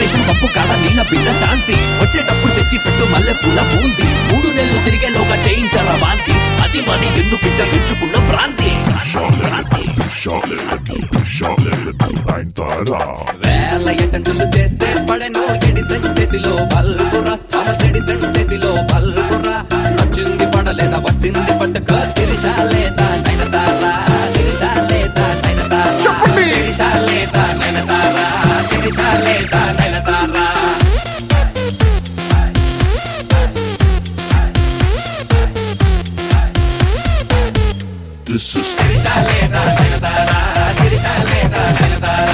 station పప్పు కాడ నీళ్ళ బిడ్డ శాంతి వచ్చేటప్పుడు తెచ్చి పెట్టు మల్లె పూల పూంది మూడు నెలలు తిరిగేలోగా చేయించారా వాంతి అది మరి ఎందుకు బిడ్డ తెచ్చుకున్న భ్రాంతి భ్రాంతి వేల ఎటంటులు చేస్తే పడెను ఎడిసన్ చేతిలో బల్బురా థామస్ ఎడిసన్ చేతిలో బల్బురా నచ్చింది పడలేదా వచ్చింది పట్టుక తిరిశాలేదా నైనతారా తిరిశాలేదా నైనతారా తిరిశాలేదా నైనతారా తిరిశాలేదా నైనతారా This is తిరిశాలేదా నైనతారా తిరిశాలేదా నైనతారా